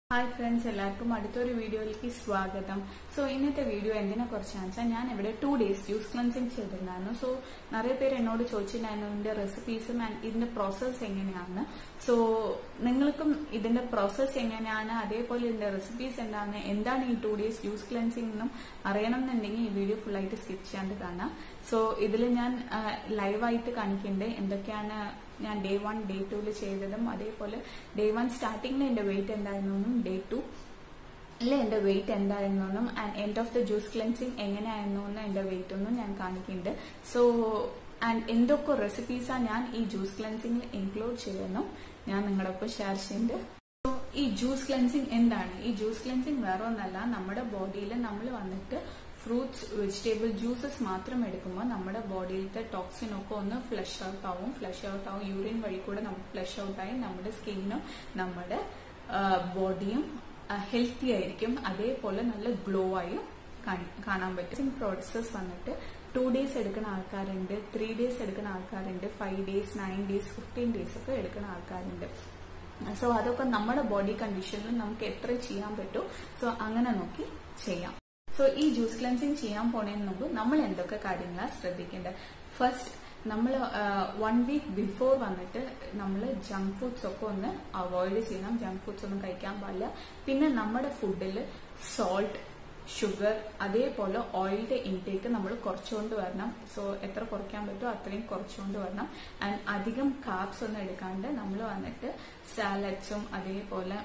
hi friends എല്ലാവർക്കും അടുത്തൊരു വീഡിയോയിലേക്ക് സ്വാഗതം സോ ഇന്നത്തെ വീഡിയോ എന്തിനെ കുറിച്ചാണെന്ന് വെച്ചാൽ ഞാൻ ഇവിടെ ടു ഡേയ്സ് ജ്യൂസ് ക്ലൻസിങ് ചെയ്തിട്ടുണ്ടായിരുന്നു സോ നിറയെ പേര് എന്നോട് ചോദിച്ചിട്ടുണ്ടായിരുന്നു ഇതിന്റെ റെസിപ്പീസും ആൻഡ് ഇതിന്റെ പ്രോസസ്സ് എങ്ങനെയാണ് സോ നിങ്ങൾക്കും ഇതിന്റെ പ്രോസസ്സ് എങ്ങനെയാണ് അതേപോലെ ഇതിന്റെ റെസിപ്പീസ് എന്താണ് എന്താണ് ഈ ടു ഡേയ്സ് ജ്യൂസ് ക്ലൻസിങ് എന്നും അറിയണം എന്നുണ്ടെങ്കിൽ ഈ വീഡിയോ ഫുള്ളായിട്ട് സ്കിപ്പ് ചെയ്യാണ്ട് കാണാം സോ ഇതിൽ ഞാൻ ലൈവായിട്ട് കാണിക്കുന്നുണ്ട് എന്തൊക്കെയാണ് ഞാൻ ഡേ വൺ ഡേ ടൂല് ചെയ്തതും അതേപോലെ ഡേ വൺ സ്റ്റാർട്ടിങ്ങിൽ എന്റെ വെയിറ്റ് എന്തായിരുന്നു ഡേ ടു ഇല്ല എന്റെ വെയിറ്റ് എന്തായിരുന്നു and end of the juice cleansing എങ്ങനെയായിരുന്നു എന്റെ വെയിറ്റ് ഒന്നും ഞാൻ കാണിക്കുന്നുണ്ട് സോ ആൻഡ് എന്തൊക്കെ റെസിപ്പീസാണ് ഞാൻ ഈ ജ്യൂസ് ക്ലെൻസിങ്ങിൽ ഇൻക്ലൂഡ് ചെയ്യുന്നു ഞാൻ നിങ്ങളൊപ്പം ഷെയർ ചെയ്യുന്നുണ്ട് സോ ഈ ജ്യൂസ് ക്ലെൻസിങ് എന്താണ് ഈ ജ്യൂസ് ക്ലെൻസിങ് വേറെ ഒന്നല്ല നമ്മുടെ ബോഡിയിൽ നമ്മൾ വന്നിട്ട് ഫ്രൂട്ട്സ് വെജിറ്റബിൾ ജ്യൂസസ് മാത്രം എടുക്കുമ്പോൾ നമ്മുടെ ബോഡിയിലത്തെ ടോക്സിൻ ഒക്കെ ഒന്ന് ഫ്ലഷ് ഔട്ട് ആവും ഫ്ലഷ് ഔട്ട് ആവും യൂറിൻ വഴി കൂടെ നമുക്ക് ഫ്ലഷ് ഔട്ട് ആയി നമ്മുടെ സ്കിന്നും നമ്മുടെ ബോഡിയും ഹെൽത്തി ആയിരിക്കും അതേപോലെ നല്ല ഗ്ലോ ആയും കാണാൻ പറ്റും പ്രോസസ് വന്നിട്ട് ടു ഡേയ്സ് എടുക്കുന്ന ആൾക്കാരുണ്ട് ത്രീ ഡേയ്സ് എടുക്കുന്ന ആൾക്കാരുണ്ട് five days nine days fifteen days ഒക്കെ എടുക്കുന്ന ആൾക്കാരുണ്ട് സോ അതൊക്കെ നമ്മുടെ ബോഡി കണ്ടീഷനിൽ നമുക്ക് എത്ര ചെയ്യാൻ പറ്റും സോ അങ്ങനെ നോക്കി ചെയ്യാം സോ ഈ ജ്യൂസ് ക്ലൻസിങ് ചെയ്യാൻ പോണതിന് മുമ്പ് നമ്മൾ എന്തൊക്കെ കാര്യങ്ങളാണ് ശ്രദ്ധിക്കേണ്ടത് ഫസ്റ്റ് നമ്മൾ വൺ വീക്ക് ബിഫോർ വന്നിട്ട് നമ്മൾ ജങ്ക് ഫുഡ്സ് ഒക്കെ ഒന്ന് അവോയ്ഡ് ചെയ്യണം ജങ്ക് ഫുഡ്സ് ഒന്നും കഴിക്കാൻ പാടില്ല പിന്നെ നമ്മുടെ ഫുഡിൽ സോൾട്ട് ഷുഗർ അതേപോലെ ഓയിലിന്റെ ഇൻടേക്ക് നമ്മൾ കുറച്ചുകൊണ്ട് വരണം സോ എത്ര കുറയ്ക്കാൻ പറ്റുമോ അത്രയും കുറച്ചുകൊണ്ട് വരണം ആൻഡ് അധികം കാപ്സ് ഒന്നും എടുക്കാണ്ട് നമ്മൾ വന്നിട്ട് സാലഡ്സും അതേപോലെ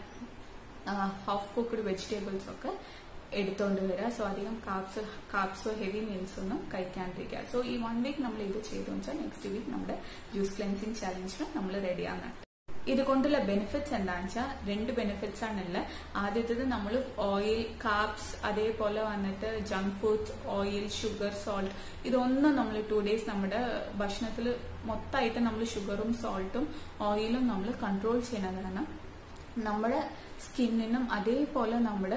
ഹാഫ് കുക്ക്ഡ് വെജിറ്റബിൾസ് ഒക്കെ എടുത്തോണ്ട് വരിക സോ അധികം കാപ്സ് കാപ്സോ ഹെവി മീൽസ് ഒന്നും കഴിക്കാണ്ടിരിക്കുക സോ ഈ വൺ വീക്ക് നമ്മൾ ഇത് ചെയ്തു വെച്ചാൽ നെക്സ്റ്റ് വീക്ക് നമ്മുടെ ജ്യൂസ് ക്ലെൻസിങ് ചാലഞ്ചിന് നമ്മൾ റെഡിയാണ് ഇത് കൊണ്ടുള്ള ബെനിഫിറ്റ്സ് എന്താണെന്ന് വെച്ചാൽ രണ്ട് ബെനിഫിറ്റ്സ് ആണുള്ളത് ആദ്യത്തേത് നമ്മൾ ഓയിൽ കാപ്സ് അതേപോലെ വന്നിട്ട് junk foods oil sugar salt ഇതൊന്നും നമ്മൾ ടു ഡേയ്സ് നമ്മുടെ ഭക്ഷണത്തിൽ മൊത്തമായിട്ട് നമ്മൾ ഷുഗറും സോൾട്ടും ഓയിലും നമ്മൾ കൺട്രോൾ ചെയ്യുന്നതാണ് നമ്മുടെ സ്കിന്നിനും അതേപോലെ നമ്മുടെ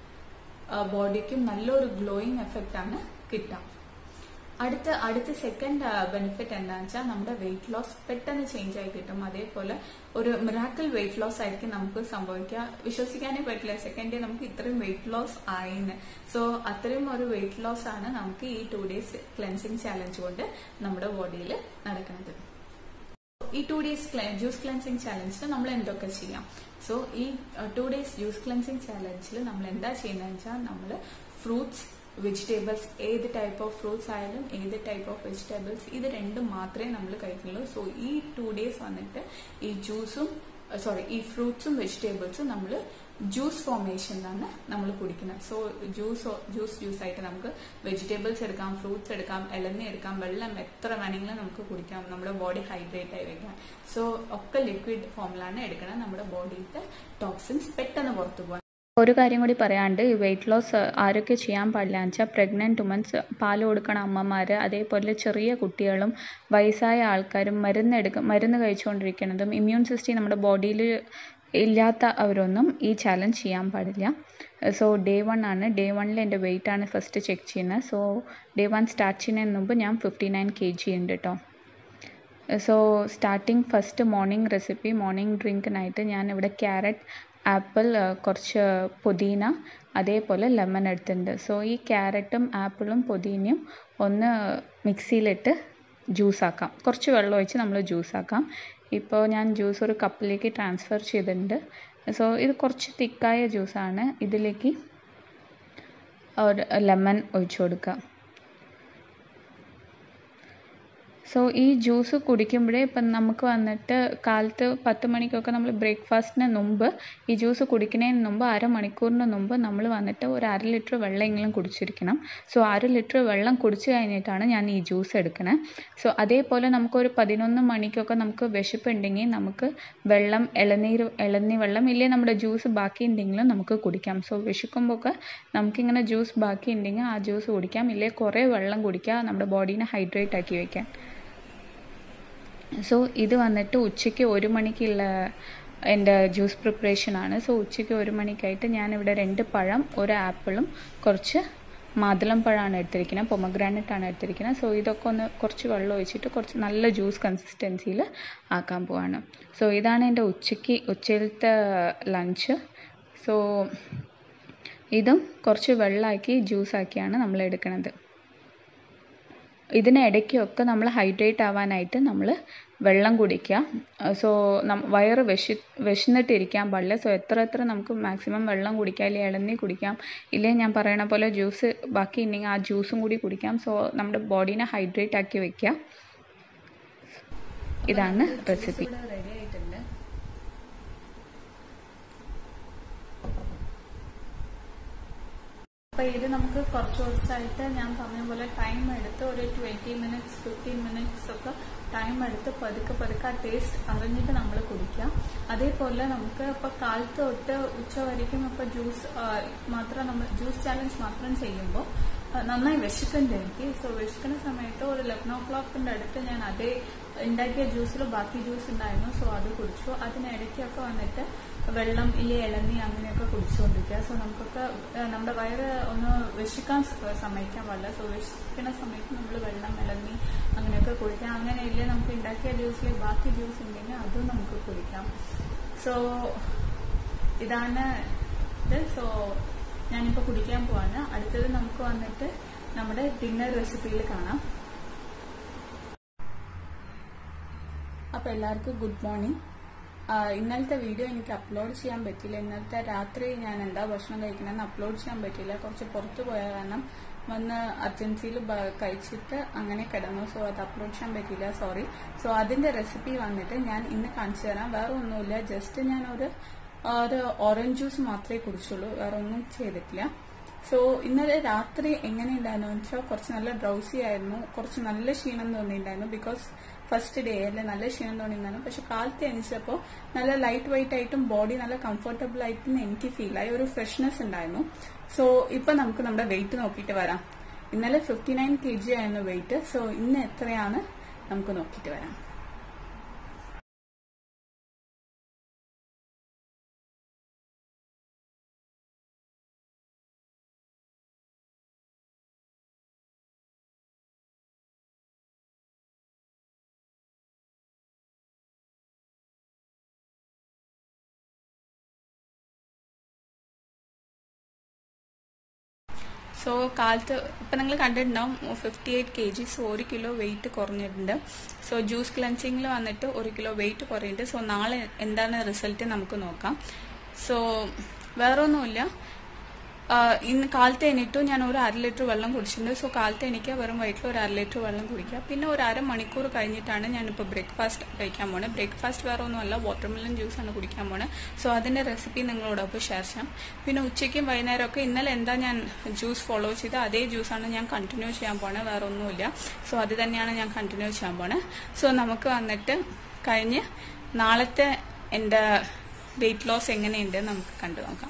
ബോഡിക്കും നല്ലൊരു ഗ്ലോയിങ് എഫക്റ്റ് ആണ് കിട്ടുക അടുത്ത അടുത്ത സെക്കൻഡ് ബെനിഫിറ്റ് എന്താണെന്ന് വെച്ചാൽ നമ്മുടെ വെയിറ്റ് ലോസ് പെട്ടെന്ന് ചേഞ്ച് ആയി കിട്ടും അതേപോലെ ഒരു മിറാക്കിൾ വെയിറ്റ് ലോസ് ആയിരിക്കും നമുക്ക് സംഭവിക്കുക വിശ്വസിക്കാനേ പറ്റില്ല സെക്കൻഡ് ഡേ നമുക്ക് ഇത്രയും വെയിറ്റ് ലോസ് ആയിന്ന് സോ അത്രയും ഒരു വെയിറ്റ് ലോസ് ആണ് നമുക്ക് ഈ ടു ഡേയ്സ് ക്ലെൻസിങ് ചാലഞ്ച് കൊണ്ട് നമ്മുടെ ബോഡിയിൽ നടക്കുന്നത് ഈ ടു ഡേയ്സ് ജ്യൂസ് ക്ലെൻസിങ് ചാലഞ്ചിൽ നമ്മൾ എന്തൊക്കെ ചെയ്യാം സോ ഈ ടു ഡേയ്സ് ജ്യൂസ് ക്ലെൻസിങ് ചാലഞ്ചിൽ നമ്മൾ എന്താ ചെയ്യുന്നതെന്ന് വെച്ചാൽ നമ്മൾ ഫ്രൂട്ട്സ് വെജിറ്റബിൾസ് ഏത് ടൈപ്പ് ഓഫ് ഫ്രൂട്ട്സ് ആയാലും ഏത് ടൈപ്പ് ഓഫ് വെജിറ്റബിൾസ് ഇത് രണ്ടും മാത്രമേ നമ്മൾ കഴിക്കുള്ളൂ സോ ഈ ടു ഡേയ്സ് വന്നിട്ട് ഈ ജ്യൂസും സോറി ഈ ഫ്രൂട്ട്സും വെജിറ്റബിൾസും നമ്മൾ ജ്യൂസ് ഫോർമേഷനിലാണ് നമ്മൾ കുടിക്കുന്നത് സോ ജ്യൂസ് ജ്യൂസ് ജ്യൂസ് ആയിട്ട് നമുക്ക് വെജിറ്റബിൾസ് എടുക്കാം ഫ്രൂട്ട്സ് എടുക്കാം ഇളന്നി എടുക്കാം വെള്ളം എത്ര വേണമെങ്കിലും നമുക്ക് കുടിക്കാം നമ്മുടെ ബോഡി ഹൈഡ്രേറ്റ് ആയി വെക്കാം സോ ഒക്കെ ലിക്വിഡ് ഫോമിലാണ് എടുക്കണം നമ്മുടെ ബോഡിയിലത്തെ ടോക്സിൻസ് പെട്ടെന്ന് പുറത്തു പോകാൻ ഒരു കാര്യം കൂടി പറയാണ്ട് ഈ വെയിറ്റ് ലോസ് ആരൊക്കെ ചെയ്യാൻ പാടില്ല എന്ന് വെച്ചാൽ പ്രഗ്നൻറ്റ് വുമൻസ് പാൽ കൊടുക്കണ അമ്മമാർ അതേപോലെ ചെറിയ കുട്ടികളും വയസ്സായ ആൾക്കാരും മരുന്ന് എടുക്കും മരുന്ന് കഴിച്ചുകൊണ്ടിരിക്കുന്നതും ഇമ്മ്യൂൺ സിസ്റ്റം നമ്മുടെ ബോഡിയിൽ ഇല്ലാത്ത അവരൊന്നും ഈ ചാലഞ്ച് ചെയ്യാൻ പാടില്ല സോ ഡേ വൺ ആണ് ഡേ വണ്ണിൽ എൻ്റെ വെയിറ്റ് ആണ് ഫസ്റ്റ് ചെക്ക് ചെയ്യുന്നത് സോ ഡേ വൺ സ്റ്റാർട്ട് ചെയ്യുന്നതിന് മുമ്പ് ഞാൻ ഫിഫ്റ്റി നയൻ കെ ജി ഉണ്ട് കേട്ടോ so starting first morning recipe morning ഡ്രിങ്കിനായിട്ട് ഞാൻ ഇവിടെ ക്യാരറ്റ് ആപ്പിൾ കുറച്ച് പുതിന അതേപോലെ ലെമൺ എടുത്തിട്ടുണ്ട് സോ ഈ ക്യാരറ്റും ആപ്പിളും പുതിനയും ഒന്ന് മിക്സിയിലിട്ട് ജ്യൂസാക്കാം കുറച്ച് വെള്ളം ഒഴിച്ച് നമ്മൾ ജ്യൂസാക്കാം ഇപ്പോൾ ഞാൻ ജ്യൂസ് ഒരു കപ്പിലേക്ക് ട്രാൻസ്ഫർ ചെയ്തിട്ടുണ്ട് സോ ഇത് കുറച്ച് തിക്കായ ജ്യൂസാണ് ഇതിലേക്ക് ഒരു ലെമൺ ഒഴിച്ചു കൊടുക്കുക സോ ഈ ജ്യൂസ് കുടിക്കുമ്പോഴേ ഇപ്പം നമുക്ക് വന്നിട്ട് കാലത്ത് പത്ത് മണിക്കൊക്കെ നമ്മൾ ബ്രേക്ക്ഫാസ്റ്റിന് മുമ്പ് ഈ ജ്യൂസ് കുടിക്കുന്നതിന് മുമ്പ് അരമണിക്കൂറിന് മുമ്പ് നമ്മൾ വന്നിട്ട് ഒരു അര ലിറ്റർ വെള്ളമെങ്കിലും കുടിച്ചിരിക്കണം സോ അര ലിറ്റർ വെള്ളം കുടിച്ചു കഴിഞ്ഞിട്ടാണ് ഞാൻ ഈ ജ്യൂസ് എടുക്കുന്നത് സോ അതേപോലെ നമുക്കൊരു പതിനൊന്ന് മണിക്കൊക്കെ നമുക്ക് വിശപ്പുണ്ടെങ്കിൽ നമുക്ക് വെള്ളം ഇളനീർ ഇളനീർ വെള്ളം ഇല്ലേ നമ്മുടെ ജ്യൂസ് ബാക്കി ഉണ്ടെങ്കിലും നമുക്ക് കുടിക്കാം സോ വിശക്കുമ്പോൾ ഒക്കെ നമുക്കിങ്ങനെ ജ്യൂസ് ബാക്കി ഉണ്ടെങ്കിൽ ആ ജ്യൂസ് കുടിക്കാം ഇല്ലേ കുറേ വെള്ളം കുടിക്കുക നമ്മുടെ ബോഡീനെ ഹൈഡ്രേറ്റ് ആക്കി വയ്ക്കാൻ സോ ഇത് വന്നിട്ട് ഉച്ചയ്ക്ക് ഒരു മണിക്കുള്ള എൻ്റെ ജ്യൂസ് പ്രിപ്പറേഷനാണ് സോ ഉച്ചയ്ക്ക് ഒരു മണിക്കായിട്ട് ഞാനിവിടെ രണ്ട് പഴം ഒരു ആപ്പിളും കുറച്ച് മാതളം പഴമാണ് എടുത്തിരിക്കുന്നത് പൊമഗ്രാനറ്റ് ആണ് എടുത്തിരിക്കുന്നത് സോ ഇതൊക്കെ ഒന്ന് കുറച്ച് വെള്ളം ഒഴിച്ചിട്ട് കുറച്ച് നല്ല ജ്യൂസ് കൺസിസ്റ്റൻസിയിൽ ആക്കാൻ പോവാണ് സോ ഇതാണ് എൻ്റെ ഉച്ചയ്ക്ക് ഉച്ചയിലത്തെ ലഞ്ച് സോ ഇതും കുറച്ച് വെള്ളമാക്കി ജ്യൂസാക്കിയാണ് നമ്മൾ എടുക്കുന്നത് ഇതിനിടയ്ക്കൊക്കെ നമ്മൾ ഹൈഡ്രേറ്റ് ആവാനായിട്ട് നമ്മൾ വെള്ളം കുടിക്കുക സോ വയറ് വിശ വിശന്നിട്ടിരിക്കാൻ പാടില്ല സോ എത്ര എത്ര നമുക്ക് മാക്സിമം വെള്ളം കുടിക്കാം അല്ലെങ്കിൽ ഇളനീർ കുടിക്കാം ഇല്ലെങ്കിൽ ഞാൻ പറയണ പോലെ ജ്യൂസ് ബാക്കി ഉണ്ടെങ്കിൽ ആ ജ്യൂസും കൂടി കുടിക്കാം സോ നമ്മുടെ ബോഡീനെ ഹൈഡ്രേറ്റ് ആക്കി വെക്കുക ഇതാണ് റെസിപ്പി റെഡി ആയിട്ടുണ്ട് അപ്പൊ ഇത് നമുക്ക് കുറച്ച് ദിവസമായിട്ട് ഞാൻ പറഞ്ഞ പോലെ ടൈം എടുത്ത് ഒരു ട്വന്റി മിനിറ്റ്സ് ഫിഫ്റ്റീൻ മിനിറ്റ്സ് ഒക്കെ ടൈം എടുത്ത് പതുക്കെ പതുക്കെ ആ ടേസ്റ്റ് അറിഞ്ഞിട്ട് നമ്മൾ കുടിക്കാം അതേപോലെ നമുക്ക് ഇപ്പൊ കാലത്ത് തൊട്ട് ഉച്ച വരയ്ക്കും ഇപ്പൊ ജ്യൂസ് മാത്രം നമ്മൾ ജ്യൂസ് ചാലഞ്ച് മാത്രം ചെയ്യുമ്പോൾ നന്നായി വിശക്കുന്നുണ്ട് എനിക്ക് സോ വിശക്കുന്ന സമയത്ത് ഒരു ലെവൻ ഓ ക്ലോക്കിന്റെ അടുത്ത് ഞാൻ അതേ ഉണ്ടാക്കിയ ജ്യൂസിൽ ബാക്കി ജ്യൂസ് ഉണ്ടായിരുന്നു സോ അത് കുടിച്ചു അതിനിടയ്ക്കൊക്കെ വന്നിട്ട് വെള്ളം ഇല്ലേ ഇളനീ അങ്ങനെയൊക്കെ കുടിച്ചുകൊണ്ടിരിക്കുക സോ നമുക്കൊക്കെ നമ്മുടെ വയറ് ഒന്ന് വിശക്കാൻ സമ്മതിക്കാൻ പാടില്ല സോ വിശക്കുന്ന സമയത്ത് നമ്മൾ വെള്ളം ഇളനീ അങ്ങനെയൊക്കെ കുടിക്കാം അങ്ങനെ ഇല്ലേ നമുക്ക് ഉണ്ടാക്കിയ ജ്യൂസിൽ ബാക്കി ജ്യൂസ് ഉണ്ടെങ്കിൽ അതും നമുക്ക് കുടിക്കാം സോ ഇതാണ് ഇത് സോ ഞാനിപ്പോൾ കുടിക്കാൻ പോവാണ് അടുത്തത് നമുക്ക് വന്നിട്ട് നമ്മുടെ ഡിന്നർ റെസിപ്പിയിൽ കാണാം അപ്പൊ എല്ലാവർക്കും ഗുഡ് മോർണിംഗ് ഇന്നലത്തെ വീഡിയോ എനിക്ക് അപ്ലോഡ് ചെയ്യാൻ പറ്റില്ല ഇന്നലത്തെ രാത്രി ഞാൻ എന്താ ഭക്ഷണം കഴിക്കണമെന്ന് അപ്ലോഡ് ചെയ്യാൻ പറ്റില്ല കുറച്ച് പുറത്തു പോയ കാരണം വന്ന് അർജൻസിയിൽ കഴിച്ചിട്ട് അങ്ങനെ കിടന്നു സോ അത് അപ്ലോഡ് ചെയ്യാൻ പറ്റില്ല സോറി സോ അതിന്റെ റെസിപ്പി വന്നിട്ട് ഞാൻ ഇന്ന് കാണിച്ചു തരാം വേറെ ഒന്നുമില്ല ജസ്റ്റ് ഞാൻ ഒരു ഒരു ഓറഞ്ച് ജ്യൂസ് മാത്രമേ കുടിച്ചുള്ളൂ വേറെ ഒന്നും ചെയ്തിട്ടില്ല സോ ഇന്നലെ രാത്രി എങ്ങനെ ഉണ്ടായിരുന്നു വെച്ചാൽ കുറച്ച് നല്ല ഡ്രൗസി ആയിരുന്നു കുറച്ച് നല്ല ക്ഷീണം തോന്നിയിട്ടുണ്ടായിരുന്നു ബിക്കോസ് ഫസ്റ്റ് ഡേ അല്ലേ നല്ല ക്ഷീണം തോന്നിയിട്ടുണ്ടായിരുന്നു പക്ഷെ കാലത്ത് എണീച്ചപ്പോൾ നല്ല ലൈറ്റ് വെയിറ്റ് ആയിട്ടും ബോഡി നല്ല കംഫർട്ടബിൾ ആയിട്ടും എനിക്ക് ഫീൽ ആയി ഒരു ഫ്രഷ്നെസ് ഉണ്ടായിരുന്നു സോ ഇപ്പൊ നമുക്ക് നമ്മുടെ വെയിറ്റ് നോക്കിയിട്ട് വരാം ഇന്നലെ ഫിഫ്റ്റി നയൻ കെ ജി ആയിരുന്നു വെയിറ്റ് സോ ഇന്ന് എത്രയാണ് നമുക്ക് നോക്കിയിട്ട് വരാം സോ കാലത്ത് ഇപ്പം നിങ്ങൾ കണ്ടിട്ടുണ്ടാവും fifty eight K G so ഒരു കിലോ വെയിറ്റ് കുറഞ്ഞിട്ടുണ്ട് സോ ജ്യൂസ് ക്ലൻസിങ്ങിൽ വന്നിട്ട് ഒരു കിലോ വെയിറ്റ് കുറഞ്ഞിട്ടുണ്ട് സോ നാളെ എന്താണ് റിസൾട്ട് നമുക്ക് നോക്കാം സോ വേറെ ഒന്നുമില്ല ഇന്ന് കാലത്ത് എണീറ്റു ഞാൻ ഒരു അര ലിറ്റർ വെള്ളം കുടിച്ചിട്ടുണ്ട് സോ കാലത്ത് എണീക്കുക വെറും വയറ്റിൽ ഒരു അര ലിറ്റർ വെള്ളം കുടിക്കുക പിന്നെ ഒരു അര മണിക്കൂർ കഴിഞ്ഞിട്ടാണ് ഞാനിപ്പോൾ ബ്രേക്ക്ഫാസ്റ്റ് കഴിക്കാൻ പോണത് ബ്രേക്ക്ഫാസ്റ്റ് വേറെ ഒന്നുമല്ല വാട്ടർമെലൻ ജ്യൂസാണ് കുടിക്കാൻ പോണത് സോ അതിന്റെ റെസിപ്പി നിങ്ങളോടൊപ്പം ഷെയർ ചെയ്യാം പിന്നെ ഉച്ചയ്ക്കും വൈകുന്നേരമൊക്കെ ഇന്നലെ എന്താ ഞാൻ ജ്യൂസ് ഫോളോ ചെയ്ത് അതേ ജ്യൂസാണ് ഞാൻ കണ്ടിന്യൂ ചെയ്യാൻ പോണത് വേറെ ഒന്നുമില്ല സോ അത് തന്നെയാണ് ഞാൻ കണ്ടിന്യൂ ചെയ്യാൻ പോണത് സോ നമുക്ക് വന്നിട്ട് കഴിഞ്ഞ് നാളത്തെ എൻ്റെ വെയിറ്റ് ലോസ് എങ്ങനെയുണ്ട് നമുക്ക് കണ്ടു നോക്കാം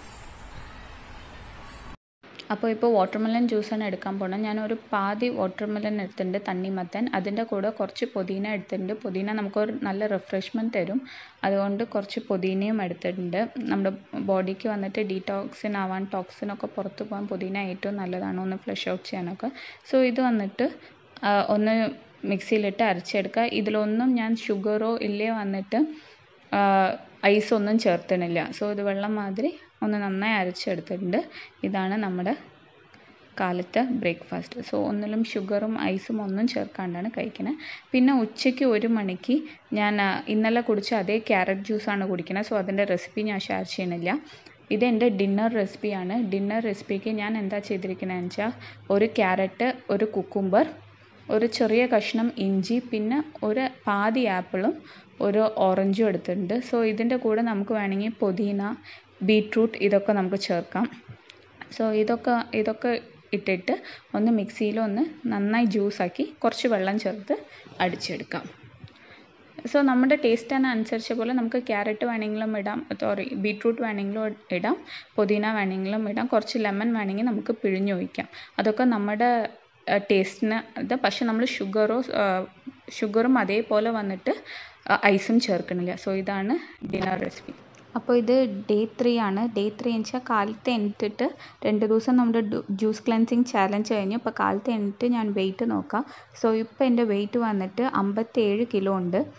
അപ്പോൾ ഇപ്പോൾ വാട്ടർമെലൻ ജ്യൂസാണ് എടുക്കാൻ പോകണം ഞാനൊരു പാതി വാട്ടർമെലൻ എടുത്തിട്ടുണ്ട് തണ്ണിമത്തൻ അതിൻ്റെ കൂടെ കുറച്ച് പുതിന എടുത്തിട്ടുണ്ട് പുതിന നമുക്കൊരു നല്ല റിഫ്രഷ്മെൻറ്റ് തരും അതുകൊണ്ട് കുറച്ച് പുതിനയും എടുത്തിട്ടുണ്ട് നമ്മുടെ ബോഡിക്ക് വന്നിട്ട് ഡീടോക്സിൻ ആവാൻ ടോക്സിനൊക്കെ പുറത്ത് പോകാൻ പുതിന ഏറ്റവും നല്ലതാണ് ഒന്ന് ഫ്ലഷ് ഔട്ട് ചെയ്യാനൊക്കെ സോ ഇത് വന്നിട്ട് ഒന്ന് മിക്സിയിലിട്ട് അരച്ചെടുക്കുക ഇതിലൊന്നും ഞാൻ ഷുഗറോ ഇല്ലേ വന്നിട്ട് ഐസ് ഒന്നും ചേർത്തണില്ല സോ ഇത് വെള്ളം മാതിരി ഒന്ന് നന്നായി അരച്ചെടുത്തിട്ടുണ്ട് ഇതാണ് നമ്മുടെ കാലത്തെ ബ്രേക്ക്ഫാസ്റ്റ് സോ ഒന്നിലും ഷുഗറും ഐസും ഒന്നും ചേർക്കാണ്ടാണ് കഴിക്കുന്നത് പിന്നെ ഉച്ചയ്ക്ക് ഒരു മണിക്ക് ഞാൻ ഇന്നലെ കുടിച്ച അതേ ക്യാരറ്റ് ജ്യൂസാണ് കുടിക്കുന്നത് സോ അതിൻ്റെ റെസിപ്പി ഞാൻ ഷെയർ ചെയ്യണില്ല ഇത് എൻ്റെ ഡിന്നർ റെസിപ്പിയാണ് ഡിന്നർ റെസിപ്പിക്ക് ഞാൻ എന്താ ചെയ്തിരിക്കുന്നതെന്ന് വെച്ചാൽ ഒരു ക്യാരറ്റ് ഒരു കുക്കുംബർ ഒരു ചെറിയ കഷ്ണം ഇഞ്ചി പിന്നെ ഒരു പാതി ആപ്പിളും ഒരു ഓറഞ്ചും എടുത്തിട്ടുണ്ട് സോ ഇതിൻ്റെ കൂടെ നമുക്ക് വേണമെങ്കിൽ പുതിന ബീട്രൂട്ട് ഇതൊക്കെ നമുക്ക് ചേർക്കാം സോ ഇതൊക്കെ ഇതൊക്കെ ഇട്ടിട്ട് ഒന്ന് മിക്സിയിൽ ഒന്ന് നന്നായി ജ്യൂസാക്കി കുറച്ച് വെള്ളം ചേർത്ത് അടിച്ചെടുക്കാം സോ നമ്മുടെ ടേസ്റ്റിന് അനുസരിച്ച പോലെ നമുക്ക് ക്യാരറ്റ് വേണമെങ്കിലും ഇടാം സോറി ബീട്രൂട്ട് വേണമെങ്കിലും ഇടാം പുതിന വേണമെങ്കിലും ഇടാം കുറച്ച് ലെമൺ വേണമെങ്കിൽ നമുക്ക് പിഴിഞ്ഞൊഴിക്കാം അതൊക്കെ നമ്മുടെ ടേസ്റ്റിന് ഇത് പക്ഷെ നമ്മൾ ഷുഗറോ ഷുഗറും അതേപോലെ വന്നിട്ട് ഐസും ചേർക്കണില്ല സോ ഇതാണ് ഡിന്നർ റെസിപ്പി അപ്പോൾ ഇത് ഡേ ത്രീ ആണ് ഡേ ത്രീ എന്ന് വെച്ചാൽ കാലത്ത് എണീറ്റിട്ട് രണ്ട് ദിവസം നമ്മുടെ ജ്യൂസ് ക്ലെൻസിങ് ചാലഞ്ച് കഴിഞ്ഞു അപ്പോൾ കാലത്ത് എണീറ്റ് ഞാൻ വെയിറ്റ് നോക്കാം സോ ഇപ്പോൾ എൻ്റെ വെയിറ്റ് വന്നിട്ട് അമ്പത്തേഴ് കിലോ ഉണ്ട്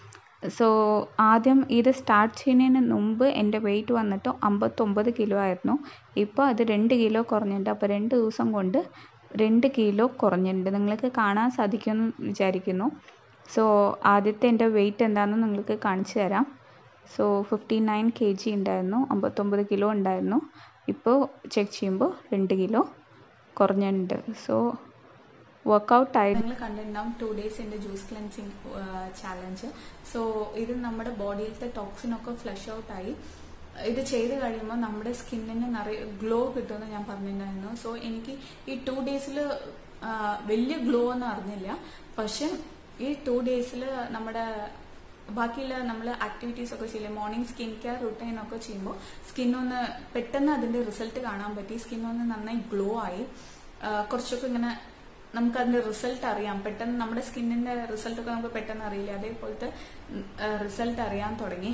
സോ ആദ്യം ഇത് സ്റ്റാർട്ട് ചെയ്യുന്നതിന് മുമ്പ് എൻ്റെ വെയിറ്റ് വന്നിട്ട് അമ്പത്തൊമ്പത് കിലോ ആയിരുന്നു ഇപ്പോൾ അത് രണ്ട് കിലോ കുറഞ്ഞിട്ടുണ്ട് അപ്പോൾ രണ്ട് ദിവസം കൊണ്ട് രണ്ട് കിലോ കുറഞ്ഞിട്ടുണ്ട് നിങ്ങൾക്ക് കാണാൻ സാധിക്കുമെന്ന് വിചാരിക്കുന്നു സോ ആദ്യത്തെ എൻ്റെ വെയിറ്റ് എന്താണെന്ന് നിങ്ങൾക്ക് കാണിച്ചു തരാം so fifty nine K G ഉണ്ടായിരുന്നു അമ്പത്തൊമ്പത് കിലോ ഉണ്ടായിരുന്നു ഇപ്പോൾ ചെക്ക് ചെയ്യുമ്പോൾ രണ്ട് കിലോ കുറഞ്ഞിട്ടുണ്ട് സോ വർക്കൗട്ട് ആയി നിങ്ങൾ കണ്ടിട്ടുണ്ടാവും ടു ഡേയ്സിന്റെ ജ്യൂസ് ക്ലെൻസിങ് ചാലഞ്ച് സോ ഇത് നമ്മുടെ ബോഡിയിലത്തെ ടോക്സിനൊക്കെ ഫ്ലഷ് ഔട്ട് ആയി ഇത് ചെയ്ത് കഴിയുമ്പോൾ നമ്മുടെ സ്കിന്നിന് നിറയെ ഗ്ലോ കിട്ടുമെന്ന് ഞാൻ പറഞ്ഞിട്ടുണ്ടായിരുന്നു സോ എനിക്ക് ഈ ടു ഡേയ്സിൽ വലിയ ഗ്ലോ ഒന്നും അറിഞ്ഞില്ല പക്ഷെ ഈ ടു ഡേയ്സിൽ നമ്മുടെ ബാക്കിയുള്ള നമ്മൾ ആക്ടിവിറ്റീസ് ഒക്കെ ചെയ്യില്ലേ മോർണിംഗ് സ്കിൻ കെയർ റുട്ടീൻ ഒക്കെ ചെയ്യുമ്പോൾ സ്കിന്നൊന്ന് പെട്ടെന്ന് അതിന്റെ റിസൾട്ട് കാണാൻ പറ്റി സ്കിന്നൊന്ന് നന്നായി ഗ്ലോ ആയി ആ, കുറച്ചൊക്കെ ഇങ്ങനെ നമുക്ക് അതിന്റെ റിസൾട്ട് അറിയാം പെട്ടെന്ന് നമ്മുടെ സ്കിന്നിന്റെ റിസൾട്ട് ഒക്കെ നമുക്ക് പെട്ടെന്ന് അറിയില്ല അതേപോലത്തെ റിസൾട്ട് അറിയാൻ തുടങ്ങി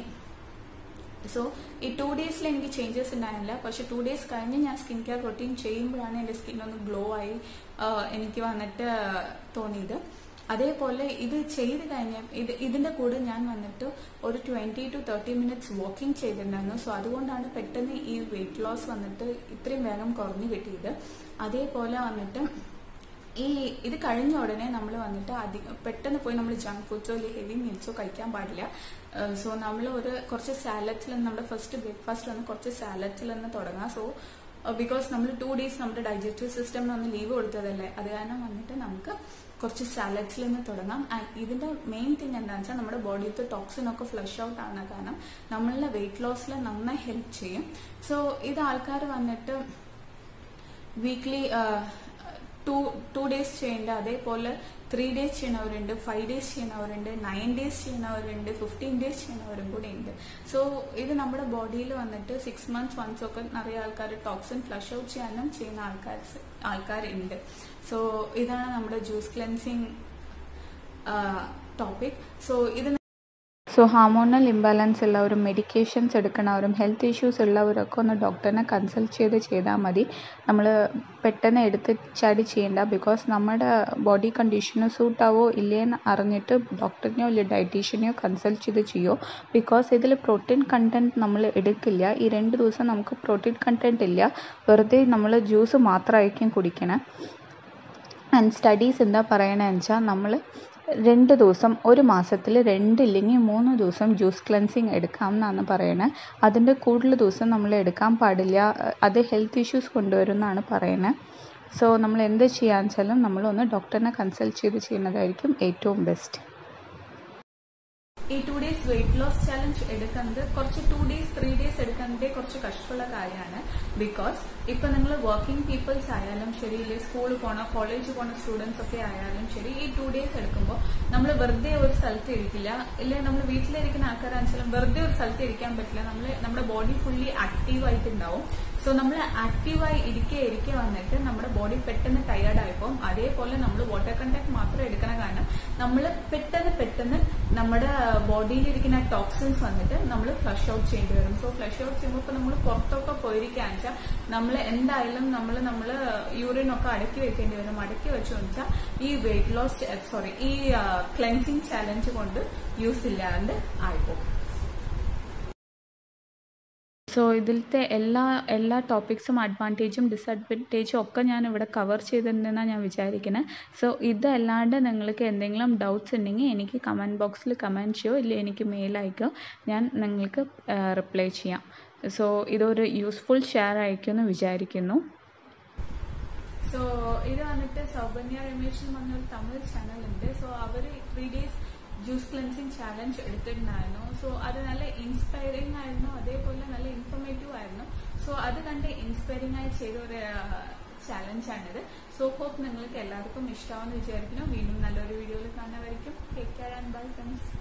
സോ ഈ ടു ഡേയ്സിൽ എനിക്ക് ചേഞ്ചസ് ഉണ്ടായിരുന്നില്ല പക്ഷെ ടു ഡേയ്സ് കഴിഞ്ഞ് ഞാൻ സ്കിൻ കെയർ റൊട്ടീൻ ചെയ്യുമ്പോഴാണ് എന്റെ സ്കിൻ ഒന്ന് ഗ്ലോ ആയി ആ, എനിക്ക് വന്നിട്ട് തോന്നിയത് അതേപോലെ ഇത് ചെയ്ത് കഴിഞ്ഞ ഇത് ഇതിന്റെ കൂടെ ഞാൻ വന്നിട്ട് ഒരു twenty two thirty minutes walking ചെയ്തിട്ടുണ്ടായിരുന്നു സോ അതുകൊണ്ടാണ് പെട്ടെന്ന് ഈ വെയിറ്റ് ലോസ് വന്നിട്ട് ഇത്രയും വേഗം കുറഞ്ഞു കിട്ടിയത് അതേപോലെ വന്നിട്ട് ഈ ഇത് കഴിഞ്ഞ ഉടനെ നമ്മൾ വന്നിട്ട് അധികം പെട്ടെന്ന് പോയി നമ്മൾ ജങ്ക് ഫുഡ്സോ അല്ലെങ്കിൽ ഹെവി മീൽസോ കഴിക്കാൻ പാടില്ല സോ നമ്മൾ ഒരു കുറച്ച് സാലഡ്സിൽ നിന്ന് നമ്മുടെ ഫസ്റ്റ് ബ്രേക്ക്ഫാസ്റ്റ് വന്ന് കുറച്ച് സാലഡ്സിൽ നിന്ന് തുടങ്ങാം സോ ബിക്കോസ് നമ്മൾ ടു ഡേയ്സ് നമ്മുടെ ഡൈജസ്റ്റീവ് സിസ്റ്റം ഒന്ന് ലീവ് കൊടുത്തതല്ലേ അത് കാരണം വന്നിട്ട് നമുക്ക് കുറച്ച് സാലഡ്സിൽ നിന്ന് തുടങ്ങാം ആൻഡ് ഇതിന്റെ മെയിൻ തിങ് എന്താണെന്ന് വെച്ചാൽ നമ്മുടെ ബോഡിയിലത്തെ ടോക്സിൻ ഒക്കെ ഫ്ലഷ് ഔട്ട് ആണ് കാരണം നമ്മളുടെ വെയിറ്റ് ലോസിൽ നന്നായി ഹെൽപ്പ് ചെയ്യും സോ ഇത് ആൾക്കാർ വന്നിട്ട് വീക്ക്ലി ടു ടു ഡേയ്സ് ചെയ്യേണ്ട അതേപോലെ ത്രീ ഡേയ്സ് ചെയ്യുന്നവരുണ്ട് ഫൈവ് ഡേയ്സ് ചെയ്യുന്നവരുണ്ട് നയൻ ഡേയ്സ് ചെയ്യുന്നവരുണ്ട് ഫിഫ്റ്റീൻ ഡേയ്സ് ചെയ്യുന്നവരും കൂടെ ഉണ്ട് സോ ഇത് നമ്മുടെ ബോഡിയിൽ വന്നിട്ട് സിക്സ് മന്ത്സ് വൺസ് ഒക്കെ നിറയെ ആൾക്കാർ ടോക്സിൻ ഫ്ലഷ് ഔട്ട് ചെയ്യാനും ചെയ്യുന്ന ആൾക്കാർ ആൾക്കാരുണ്ട് സോ ഇതാണ് നമ്മുടെ ജ്യൂസ് ക്ലെൻസിങ് ടോപ്പിക് സോ ഇത് സോ ഹാർമോണൽ ഇംബാലൻസ് ഉള്ളവരും മെഡിക്കേഷൻസ് എടുക്കണവരും ഹെൽത്ത് ഇഷ്യൂസ് ഉള്ളവരൊക്കെ ഒന്ന് ഡോക്ടറിനെ കൺസൾട്ട് ചെയ്ത് ചെയ്താൽ മതി നമ്മൾ പെട്ടെന്ന് എടുത്ത് ചാടി ചെയ്യേണ്ട ബിക്കോസ് നമ്മുടെ ബോഡി കണ്ടീഷന് സൂട്ടാവോ ഇല്ലേന്ന് അറിഞ്ഞിട്ട് ഡോക്ടറിനെയോ ഇല്ല ഡയറ്റീഷ്യനെയോ കൺസൾട്ട് ചെയ്ത് ചെയ്യോ ബിക്കോസ് ഇതിൽ പ്രോട്ടീൻ കണ്ടൻറ്റ് നമ്മൾ എടുക്കില്ല ഈ രണ്ട് ദിവസം നമുക്ക് പ്രോട്ടീൻ കണ്ടൻറ്റ് ഇല്ല വെറുതെ നമ്മൾ ജ്യൂസ് മാത്രമായിരിക്കും കുടിക്കണേ ആൻഡ് സ്റ്റഡീസ് എന്താ പറയണതെന്ന് വെച്ചാൽ നമ്മൾ രണ്ട് ദിവസം ഒരു മാസത്തിൽ രണ്ടില്ലെങ്കിൽ മൂന്ന് ദിവസം ജ്യൂസ് ക്ലെൻസിങ് എടുക്കാം എന്നാണ് പറയണത് അതിൻ്റെ കൂടുതൽ ദിവസം നമ്മൾ എടുക്കാൻ പാടില്ല അത് ഹെൽത്ത് ഇഷ്യൂസ് കൊണ്ടുവരുമെന്നാണ് പറയുന്നത് സോ നമ്മൾ എന്ത് ചെയ്യാന്ന് വെച്ചാലും നമ്മളൊന്ന് ഡോക്ടറിനെ കൺസൾട്ട് ചെയ്ത് ചെയ്യുന്നതായിരിക്കും ഏറ്റവും ബെസ്റ്റ് ഈ two days weight loss challenge എടുക്കുന്നത് കുറച്ച് ടു ഡേയ്സ് ത്രീ ഡേയ്സ് എടുക്കുന്നത് കുറച്ച് കഷ്ടമുള്ള കാര്യമാണ് ബിക്കോസ് ഇപ്പൊ നിങ്ങൾ വർക്കിംഗ് പീപ്പിൾസ് ആയാലും ശരി ഇല്ലേ സ്കൂളിൽ പോണ കോളേജ് പോണ സ്റ്റുഡൻസ് ഒക്കെ ആയാലും ശരി ഈ ടു ഡേയ്സ് എടുക്കുമ്പോൾ നമ്മൾ വെറുതെ ഒരു സ്ഥലത്ത് ഇരിക്കില്ല ഇല്ലേ നമ്മൾ വീട്ടിലിരിക്കുന്ന ആൾക്കാരാണെങ്കിലും വെറുതെ ഒരു സ്ഥലത്ത് ഇരിക്കാൻ പറ്റില്ല നമ്മൾ നമ്മുടെ ബോഡി ഫുള്ളി ആക്റ്റീവ് ആയിട്ടുണ്ടാവും സോ നമ്മൾ ആക്റ്റീവായി ഇരിക്കെ ഇരിക്കെ വന്നിട്ട് നമ്മുടെ ബോഡി പെട്ടെന്ന് ടയേർഡ് ആയിപ്പോൾ അതേപോലെ നമ്മൾ വാട്ടർ കണ്ടക്ട് മാത്രം എടുക്കണ കാരണം നമ്മൾ പെട്ടെന്ന് പെട്ടെന്ന് നമ്മുടെ ബോഡിയിലിരിക്കുന്ന ടോക്സിൻസ് വന്നിട്ട് നമ്മൾ ഫ്ലഷ് ഔട്ട് ചെയ്യേണ്ടി വരും സോ ഫ്ലഷ് ഔട്ട് ചെയ്യുമ്പോൾ ഇപ്പൊ നമ്മൾ പുറത്തൊക്കെ പോയിരിക്കാന്ന് വെച്ചാൽ നമ്മൾ എന്തായാലും നമ്മൾ നമ്മൾ യൂറിൻ ഒക്കെ അടക്കി വെക്കേണ്ടി വരും അടക്കി വെച്ചു വെച്ചാൽ ഈ വെയിറ്റ് ലോസ് സോറി ഈ ക്ലെൻസിങ് ചാലഞ്ച് കൊണ്ട് യൂസ് ഇല്ലാണ്ട് ആയിപ്പോകും സോ ഇതിലത്തെ എല്ലാ എല്ലാ ടോപ്പിക്സും അഡ്വാൻറ്റേജും ഡിസഡ്വാൻറ്റേജും ഒക്കെ ഞാൻ ഇവിടെ കവർ ചെയ്തിട്ടുണ്ടെന്നാണ് ഞാൻ വിചാരിക്കുന്നത് സോ ഇതല്ലാണ്ട് നിങ്ങൾക്ക് എന്തെങ്കിലും ഡൗട്ട്സ് ഉണ്ടെങ്കിൽ എനിക്ക് കമൻറ്റ് ബോക്സിൽ കമൻറ്റ് ചെയ്യോ ഇല്ല എനിക്ക് മെയിൽ അയക്കോ ഞാൻ നിങ്ങൾക്ക് റിപ്ലൈ ചെയ്യാം സോ ഇതൊരു യൂസ്ഫുൾ ഷെയർ ആയിരിക്കുമെന്ന് വിചാരിക്കുന്നു സോ ഇത് വന്നിട്ട് സൗകന്യ രമേശ് എന്ന് പറഞ്ഞൊരു തമിഴ് ചാനൽ ഉണ്ട് സോ അവർ three days juice cleansing challenge എടുത്തിട്ടുണ്ടായിരുന്നു സോ അത് നല്ല ഇൻസ്പയറിംഗ് ആയിരുന്നു അതേപോലെ നല്ല ഇൻഫോർമേറ്റീവ് ആയിരുന്നു സോ അത് കണ്ട് ഇൻസ്പയറിംഗ് ആയി ചെയ്ത ഒരു ചാലഞ്ചാണിത് സോ ഹോപ്പ് നിങ്ങൾക്ക് എല്ലാവർക്കും ഇഷ്ടമാണെന്ന് വിചാരിക്കുന്നു വീണ്ടും നല്ലൊരു വീഡിയോയിൽ കാണുന്നവരിക്കും take care and bye friends